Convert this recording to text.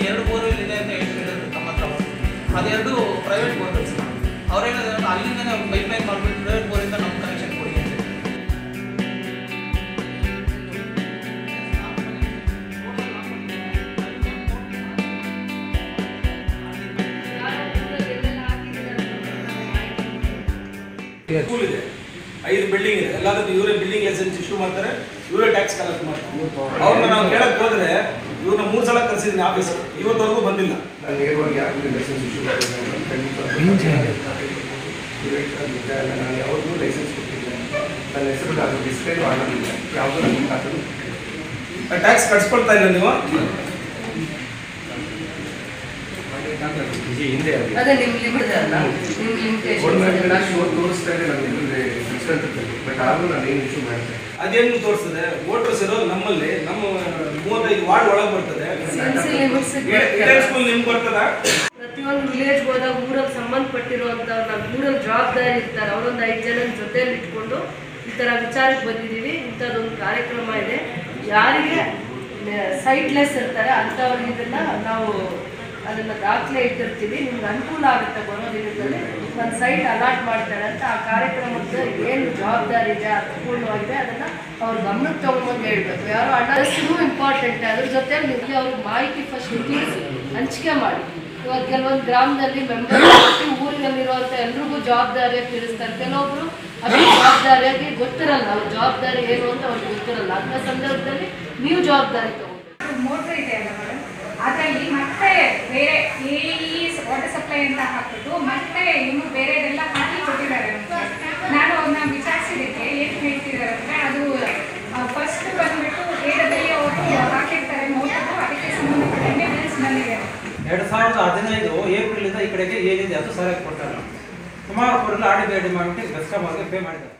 ಎರಡು ಬೋರ್ವೆಲ್ ಇದೆ ಅಂತ ಹೇಳಿ ಹೇಳಿದ್ರು ತಮ್ಮ ಹತ್ರ ಅದೆರಡು ಪ್ರೈವೇಟ್ ಬೋರ್ವೆಲ್ಸ್ ಅವ್ರೇನಿದೆ ಅಲ್ಲಿಂದನೇ ಪೈಪ್ ಲೈನ್ ಮಾಡಿಬಿಟ್ಟು ಪ್ರೈವೇಟ್ ಬೋರಿಂದ ನಮ್ಗೆ ಕನೆಕ್ಷನ್ ಕೊಡಿ ಅಂತ ಸ್ಕೂಲ್ ಇದೆ ಐದು ಬಿಲ್ಡಿಂಗ್ ಇದೆ ಎಲ್ಲದಕ್ಕೂ ಇವರೇ ಬಿಲ್ಡಿಂಗ್ ಲೈಸೆನ್ಸ್ ಇಶ್ಯೂ ಮಾಡ್ತಾರೆ ಇವರೇ ಟ್ಯಾಕ್ಸ್ ಕಲೆಕ್ಟ್ ಮಾಡ್ತಾರೆ ಅವ್ರನ್ನ ನಾವು ಕೇಳಕ್ ಹೋದ್ರೆ ಇವ್ರನ್ನ ಮೂರು ಸಲ ಕರೆಸಿದ್ದೀನಿ ಆಫೀಸ್ ಇವತ್ತವರೆಗೂ ಬಂದಿಲ್ಲ ನಾನು ನೇರವಾಗಿ ಯಾರಿಗೂ ಲೈಸೆನ್ಸ್ ಇಶ್ಯೂ ಮಾಡಿಲ್ಲ ನಾನು ಖಂಡಿತ ನಾನು ಯಾವಾಗಲೂ ಲೈಸೆನ್ಸ್ ಕೊಟ್ಟಿಲ್ಲ ನನ್ನ ಹೆಸರು ಅದು ಡಿಸ್ಕ್ರೈಬ್ ಆಗೋದಿಲ್ಲ ಯಾವುದೂ ನನಗೆ ಖಾತರಿ ಟ್ಯಾಕ್ಸ್ ಕಟ್ಸ್ಕೊಳ್ತಾ ಇಲ್ಲ ನೀವು ಹಿಂದೆ ಆಗಿದೆ ಅದೇ ನಿಮ್ ಲಿಮಿಟ್ ಅಲ್ಲ ನಿಮ್ ಲಿಮಿಟೇಷನ್ ಗೋಲ್ಮೆಂಟ್ ಶೋ ತೋರಿಸ್ತಾ ಇದೆ ನಾನು ಇಲ್ಲದೆ ಬಟ್ ಆದರೂ ನಾನು ಏನು ಇಶ್ಯೂ ಮಾಡ್ತೇನೆ ಅದೇನು ತೋರಿಸ್ತದೆ ವೋಟರ್ಸ್ ಇರೋದು ನಮ್ಮಲ್ಲಿ ನಮ್ಮ ಮೂವತ್ತೈದು ವಾರ್ಡ್ ಒಳಗೆ ಬರ್ತದೆ ಸಿಎನ್ಸಿ ಲಿಮಿಟ್ಸ್ ಇಡನ್ ಸ್ಕೂಲ್ ನಿಮ್ಗೆ ಬರ್ತದ ಪ್ರತಿಯೊಂದು ವಿಲೇಜ್ ಹೋದಾಗ ಊರಲ್ಲಿ ಸಂಬಂಧಪಟ್ಟಿರುವಂತ ಊರಲ್ಲಿ ಜವಾಬ್ದಾರಿ ಇರ್ತಾರೆ ಅವರೊಂದು ಐದು ಜನ ಜೊತೆಯಲ್ಲಿ ಇಟ್ಕೊಂಡು ಈ ಥರ ವಿಚಾರಕ್ಕೆ ಬಂದಿದ್ದೀವಿ ಇಂಥದ್ದೊಂದು ಕಾರ್ಯಕ್ರಮ ಇದೆ ಯಾರಿಗೆ ಸೈಟ್ಲೆಸ್ ಇರ್ತಾರೆ ಅಂಥವ್ರಿಗೆ ಇದನ್ನ ನಾವು ಅದನ್ನ ದಾಖಲೆ ಇಟ್ಟಿರ್ತೀವಿ ನಿಮ್ಗೆ ಅನುಕೂಲ ಆಗುತ್ತೆ ಬರೋ ದಿನದಲ್ಲಿ ಒಂದು ಸೈಟ್ ಅಲಾಟ್ ಮಾಡ್ತಾರೆ ಅಂತ ಆ ಕಾರ್ಯಕ್ರಮದ ಏನು ಜವಾಬ್ದಾರಿ ಇದೆ ಅರ್ಥಪೂರ್ಣವಾಗಿದೆ ಅದನ್ನ ಅವ್ರ ಗಮನಕ್ಕೆ ತಗೊಂಬಂದು ಹೇಳ್ಬೇಕು ಯಾರು ಅಡ್ರೆಸ್ಸೂ ಇಂಪಾರ್ಟೆಂಟ್ ಅದ್ರ ಜೊತೆ ನೀವು ಅವ್ರಿಗೆ ಮಾಹಿತಿ ಫಸ್ಟ್ ತಿಳಿಸಿ ಹಂಚಿಕೆ ಮಾಡಿ ಇವಾಗ ಕೆಲವೊಂದು ಗ್ರಾಮದಲ್ಲಿ ಮೆಂಬರ್ ಊರಿನಲ್ಲಿರುವಂಥ ಎಲ್ರಿಗೂ ಜವಾಬ್ದಾರಿಯಾಗಿ ತಿಳಿಸ್ತಾರೆ ಕೆಲವೊಬ್ರು ಅಷ್ಟು ಜವಾಬ್ದಾರಿಯಾಗಿ ಗೊತ್ತಿರಲ್ಲ ಅವ್ರ ಜವಾಬ್ದಾರಿ ಏನು ಅಂತ ಅವ್ರಿಗೆ ಗೊತ್ತಿರಲ್ಲ ಅಂಥ ಸಂದರ್ಭದಲ್ಲಿ ನೀವು ಜವಾಬ್ದಾರಿ ತಗೋಬೇಕು ಮೋಟ್ರ್ ಇದೆ ಅಲ್ಲ ಮೇಡಮ್ ಅದರಲ್ಲಿ ಮತ್ತೆ ಬೇರೆ ಎ ಇ ವಾಟರ್ ಸಪ್ಲೈ ಅಂತ ಹಾಕ್ಬಿಟ್ಟು ಮತ್ತೆ ಇನ್ನು ಬೇರೆದೆಲ್ಲ ಹಾಕಿ ಕೊಟ್ಟಿದ್ದಾರೆ ನಮ್ಗೆ. ನಾನು ಅವ್ರನ್ನ ವಿಚಾರಿಸಿದ್ದಕ್ಕೆ ಏನು ಹೇಳ್ತಿದ್ದಾರೆ ಅಂದರೆ ಅದು ಫಸ್ಟ್ ಬಂದ್ಬಿಟ್ಟು ಏಡದಲ್ಲಿ ಅವರು ಹಾಕಿರ್ತಾರೆ ಮೋಟರು ಅದಕ್ಕೆ ಸಂಬಂಧಪಟ್ಟಂಗೆ ಬಿಲ್ಸ್ ಬಂದಿದೆ ಎರಡು ಸಾವಿರದ ಹದಿನೈದು ಏಪ್ರಿಲಿಂದ ಈ ಕಡೆಗೆ ಏನಿದೆ ಅದು ಸರಿಯಾಗಿ ಕೊಡ್ತಾರೆ ಸುಮಾರು ಕೊಡಲು ಆಡಿ ಬೇಡಿ ಮಾಡಿಬಿಟ್ಟು ಕಸ್ಟಮರ್ಗೆ ಪೇ ಮಾಡಿದ್ದಾರೆ